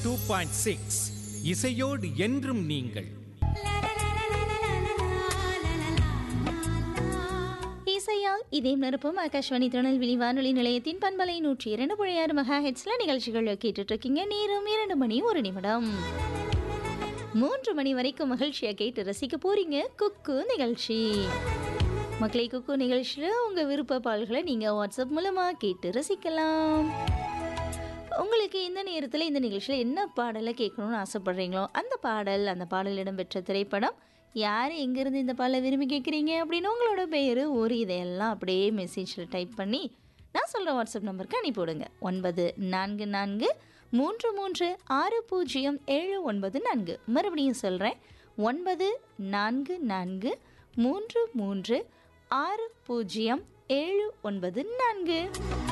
two point six இசையோடு என்றும் நீங்கள் இசையா இதயம் நிரப்பும் ஆகாஷ்வாணி திருநெல்வேலி வானொலி நிலையத்தின் பண்பலை நூற்றி இரண்டு புள்ளி ஆறு மெகா ஹெட்ஸ்ல நிகழ்ச்சிகள் கேட்டுட்டு இருக்கீங்க நேரம் இரண்டு மணி ஒரு நிமிடம் மூன்று மணி வரைக்கும் மகிழ்ச்சியா கேட்டு ரசிக்க போறீங்க குக்கு நிகழ்ச்சி மக்களை குக்கு நிகழ்ச்சியில் உங்கள் விருப்ப பால்களை நீங்கள் வாட்ஸ்அப் மூலமாக கேட்டு ரசிக்கலாம் உங்களுக்கு இந்த நேரத்தில் இந்த நிகழ்ச்சியில் என்ன பாடலை கேட்கணும்னு ஆசைப்படுறீங்களோ அந்த பாடல் அந்த பாடல் இடம்பெற்ற திரைப்படம் யார் எங்கேருந்து இந்த பாடலை விரும்பி கேட்குறீங்க அப்படின்னு உங்களோட பெயர் ஒரு இதையெல்லாம் அப்படியே மெசேஜில் டைப் பண்ணி நான் சொல்கிற வாட்ஸ்அப் நம்பருக்கு அனுப்பிவிடுங்க ஒன்பது நான்கு நான்கு மூன்று மூன்று ஆறு பூஜ்ஜியம் ஏழு ஒன்பது நான்கு மறுபடியும் சொல்கிறேன் ஒன்பது நான்கு நான்கு மூன்று மூன்று ஆறு பூஜ்ஜியம் ஏழு ஒன்பது நான்கு